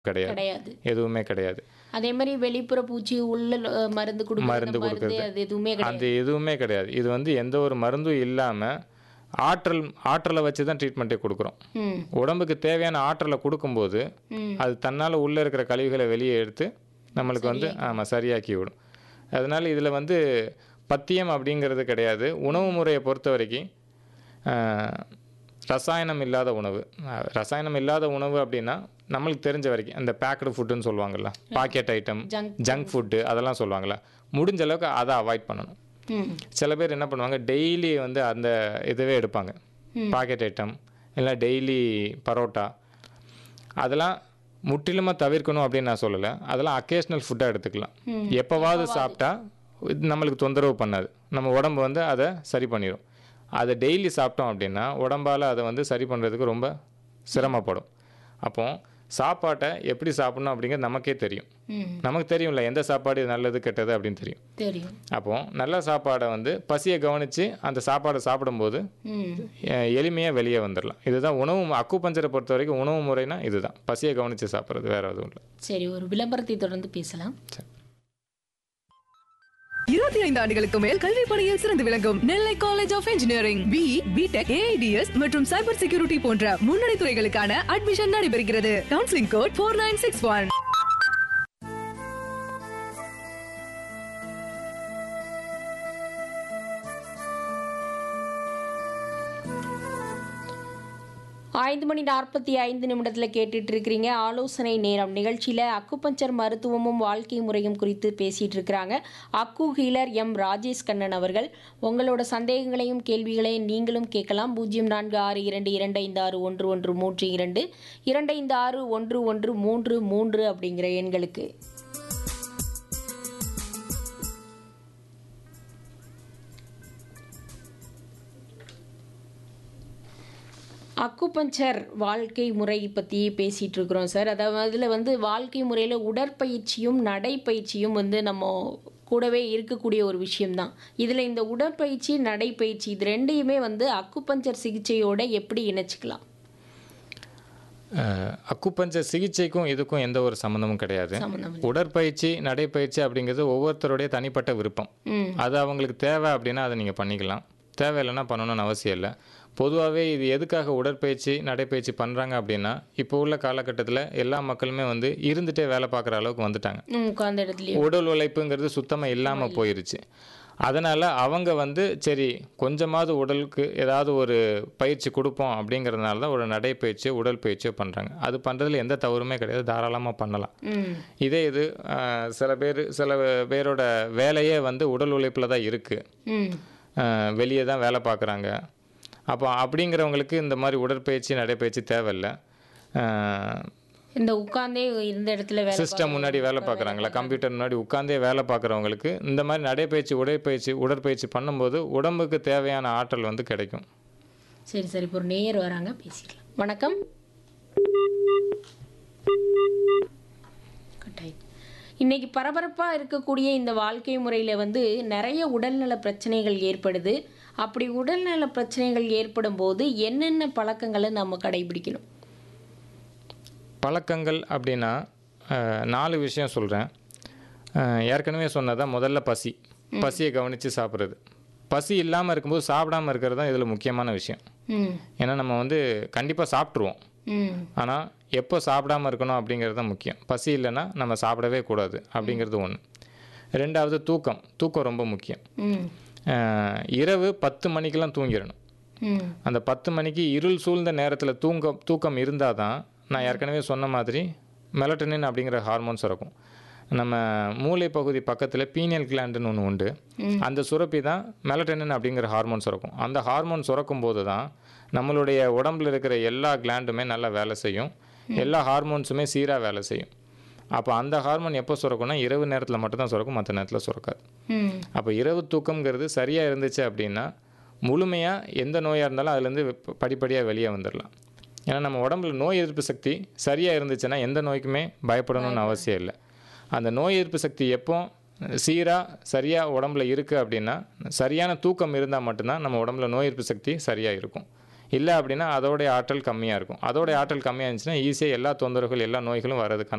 கிடையாது கிடையாது எதுவுமே கிடையாது அதே மாதிரி வெளிப்புற பூச்சி உள்ள அஹ், மருந்து கொடுக்குறது மருந்து அந்த மருந்து கொடுக்கறது. அது எதுவுமே கிடையாது அது எதுவுமே கிடையாது இது வந்து எந்த ஒரு மருந்தும் இல்லாமல் ஆற்றல் ஆற்றலை வச்சு தான் ட்ரீட்மெண்ட்டே கொடுக்குறோம் ம் உடம்புக்கு தேவையான ஆற்றலை கொடுக்கும்போது ம் அது தன்னால் உள்ளே இருக்கிற கழிவுகளை வெளியே எடுத்து நம்மளுக்கு வந்து ஆமாம் சரியாக்கி விடும் அதனால் இதில் வந்து பத்தியம் அப்படிங்கிறது கிடையாது உணவு முறையை பொறுத்த வரைக்கும் ஆஹ், ரசாயனம் இல்லாத உணவு ஆஹ், ரசாயனம் இல்லாத உணவு அப்படின்னா நம்மளுக்கு தெரிஞ்ச வரைக்கும் அந்த பேக்கடு ஃபுட்டுன்னு சொல்லுவாங்கள்ல packet item junk junk food அதெல்லாம் சொல்லுவாங்கள்ல முடிஞ்ச அளவுக்கு அதை அவாய்ட் பண்ணணும் ம் சில பேர் என்ன பண்ணுவாங்க டெய்லி வந்து அந்த இதுவே எடுப்பாங்க பாக்கெட் ஐட்டம் இல்லை டெய்லி பரோட்டா அதெல்லாம் முற்றிலுமாக தவிர்க்கணும் அப்படின்னு நான் சொல்லலை அதெல்லாம் அக்கேஷ்னல் ஃபுட்டாக எடுத்துக்கலாம் ம். எப்போவாவது சாப்பிட்டா இது நம்மளுக்கு தொந்தரவு பண்ணாது நம்ம உடம்பு வந்து அதை சரி பண்ணிடும் அதை டெய்லி சாப்பிட்டோம் அப்படின்னா உடம்பால் அதை வந்து சரி பண்ணுறதுக்கு ரொம்ப சிரமப்படும் அப்போ சாப்பாட்டை எப்படி சாப்பிடணும் அப்படிங்கிறது நமக்கே தெரியும் ம் நமக்கு தெரியும்ல எந்த சாப்பாடு நல்லது கெட்டது அப்படின்னு தெரியும் தெரியும் அப்போ நல்ல சாப்பாடை வந்து பசியை கவனித்து அந்த சாப்பாடை சாப்பிடும்போது ம் எளிமையாக வெளியே வந்துடலாம் இதுதான் உணவு அக்கு பஞ்சரை பொறுத்த வரைக்கும் உணவு முறைனா இதுதான் பசியை கவனித்து சாப்பிட்றது வேற எதுவும் இல்லை சரி ஒரு விளம்பரத்தை தொடர்ந்து பேசலாம் இருபத்தி ஐந்து ஆண்டுகளுக்கு மேல் கல்வி பணியில் சிறந்து விளங்கும் Nellai college of engineering B BTech AIDS மற்றும் சைபர் செக்யூரிட்டி போன்ற முன்னணி துறைகளுக்கான அட்மிஷன் நடைபெறுகிறது counselling code four nine six one ஐந்து மணி நாற்பத்தி ஐந்து நிமிடத்தில் கேட்டுட்டு இருக்கிறீங்க ஆலோசனை நேரம் நிகழ்ச்சியில் அக்குபஞ்சர் மருத்துவமும் வாழ்க்கை முறையும் குறித்து பேசிட்டு இருக்கிறாங்க அக்கு ஹீலர் எம் ராஜேஷ் கண்ணன் அவர்கள் உங்களோட சந்தேகங்களையும் கேள்விகளையும் நீங்களும் கேட்கலாம் பூஜ்ஜியம் நான்கு ஆறு இரண்டு இரண்டு ஐந்து ஆறு ஒன்று ஒன்று மூன்று இரண்டு இரண்டு ஐந்து ஆறு ஒன்று ஒன்று மூன்று மூன்று அப்படிங்கிற எண்களுக்கு அக்குபஞ்சர் வாழ்க்கை முறை பற்றி பேசிகிட்டு இருக்கிறோம் சார் அதாவது அதில் வந்து வாழ்க்கை முறையில் உடற்பயிற்சியும் நடைப்பயிற்சியும் வந்து நம்ம கூடவே இருக்கக்கூடிய ஒரு விஷயம்தான் இதில் இந்த உடற்பயிற்சி நடைப்பயிற்சி இது ரெண்டையுமே வந்து அக்குபஞ்சர் சிகிச்சையோட எப்படி இணைச்சிக்கலாம் அஹ், அக்குப்பஞ்சர் சிகிச்சைக்கும் இதுக்கும் எந்த ஒரு சம்மந்தமும் கிடையாது சம்மந்தம் உடற்பயிற்சி நடைப்பயிற்சி அப்படிங்கிறது ஒவ்வொருத்தருடைய தனிப்பட்ட விருப்பம் ம் அது அவங்களுக்கு தேவை அப்படின்னா அதை நீங்கள் பண்ணிக்கலாம் தேவையில்லைன்னா பண்ணணும்னு அவசியம் இல்லை பொதுவாகவே இது எதுக்காக உடற்பயிற்சி நடைப்பயிற்சி பண்ணுறாங்க அப்படின்னா இப்போ உள்ள காலகட்டத்தில் எல்லா மக்களுமே வந்து இருந்துகிட்டே வேலை பார்க்குற அளவுக்கு வந்துட்டாங்க ம், உட்கார்ந்த இடத்துலயே உடல் உழைப்புங்கிறது சுத்தமாக இல்லாமல் போயிருச்சு அதனால் அவங்க வந்து சரி கொஞ்சமாவது உடலுக்கு ஏதாவது ஒரு பயிற்சி கொடுப்போம் அப்படிங்கிறதுனால தான் ஒரு நடைப்பயிற்சி உடல் பயிற்சியோ பண்ணுறாங்க அது பண்ணுறதுல எந்த தவறுமே கிடையாது தாராளமாக பண்ணலாம் ம் இதே இது ஆஹ், சில பேர் சில பேரோட வேலையே வந்து உடல் உழைப்பில் தான் இருக்குது ம் வெளியே தான் வேலை பார்க்குறாங்க அப்போ அப்படிங்கிறவங்களுக்கு இந்த மாதிரி உடற்பயிற்சி நடைப்பயிற்சி தேவையில்லை இந்த உட்கார்ந்தே இருந்த இடத்துல வேலை சிஸ்டம் முன்னாடி வேலை பார்க்குறாங்களா கம்ப்யூட்டர் முன்னாடி உட்காந்தே வேலை பார்க்குறவங்களுக்கு இந்த மாதிரி நடைப்பயிற்சி உடற்பயிற்சி உடற்பயிற்சி பண்ணும்போது உடம்புக்கு தேவையான ஆற்றல் வந்து கிடைக்கும் சரி சரி இப்போ ஒரு நேயர் வராங்க பேசிக்கலாம் வணக்கம் கட்டாயம் இன்னைக்கு பரபரப்பாக இருக்கக்கூடிய இந்த வாழ்க்கை முறையில் வந்து நிறைய உடல்நல பிரச்சனைகள் ஏற்படுது அப்படி உடல்நல பிரச்சனைகள் ஏற்படும் போது என்னென்ன பழக்கங்களை நம்ம கடைபிடிக்கணும் பழக்கங்கள் அப்படின்னா அஹ், நாலு விஷயம் சொல்கிறேன் ஏற்கனவே சொன்னதான் முதல்ல பசி பசியை கவனித்து சாப்பிட்றது பசி இல்லாமல் இருக்கும்போது சாப்பிடாம இருக்கிறது தான் இதில் முக்கியமான விஷயம் ம் ஏன்னா நம்ம வந்து கண்டிப்பாக சாப்பிட்ருவோம் ம் ஆனால் எப்போ சாப்பிடாம இருக்கணும் அப்படிங்கிறது தான் முக்கியம் பசி இல்லைன்னா நம்ம சாப்பிடவே கூடாது அப்படிங்கிறது ஒன்று ரெண்டாவது தூக்கம் தூக்கம் ரொம்ப முக்கியம் ம் அஹ், இரவு பத்து மணிக்கெல்லாம் தூங்கிடணும் ம் அந்த பத்து மணிக்கு இருள் சூழ்ந்த நேரத்தில் தூங்க தூக்கம் இருந்தால் தான் நான் ஏற்கனவே சொன்ன மாதிரி மெலட்டனின் அப்படிங்கிற ஹார்மோன்ஸ் இருக்கும் நம்ம மூளை பகுதி பக்கத்தில் பீனியல் கிளாண்டுன்னு ஒன்று உண்டு அந்த சுரப்பி தான் மெலட்டனின் அப்படிங்கிற ஹார்மோன் சுரக்கும் அந்த ஹார்மோன் சுரக்கும் போது தான் நம்மளுடைய உடம்புல இருக்கிற எல்லா கிளாண்டுமே நல்லா வேலை செய்யும் எல்லா ஹார்மோன்ஸுமே சீராக வேலை செய்யும் அப்போ அந்த ஹார்மோன் எப்போ சுரக்கும்னா இரவு நேரத்தில் மட்டும்தான் சுரக்கும் மற்ற நேரத்தில் சுரக்காது ம் அப்போ இரவு தூக்கம்ங்கிறது சரியாக இருந்துச்சு அப்படின்னா முழுமையாக எந்த நோயாக இருந்தாலும் அதுலேருந்து படிப்படியாக வெளியே வந்துடலாம் ஏன்னா நம்ம உடம்புல நோய் எதிர்ப்பு சக்தி சரியாக இருந்துச்சுன்னா எந்த நோய்க்குமே பயப்படணும்னு அவசியம் இல்லை அந்த நோய் எதிர்ப்பு சக்தி எப்போ சீராக சரியாக உடம்புல இருக்குது அப்படின்னா சரியான தூக்கம் இருந்தால் மட்டும்தான் நம்ம உடம்புல நோய் எதிர்ப்பு சக்தி சரியாக இருக்கும் இல்லை அப்படின்னா அதோடைய ஆற்றல் கம்மியாக இருக்கும் அதோடைய ஆற்றல் கம்மியாக இருந்துச்சுன்னா ஈஸியாக எல்லா தொந்தரவுகள் எல்லா நோய்களும் வர்றதுக்கான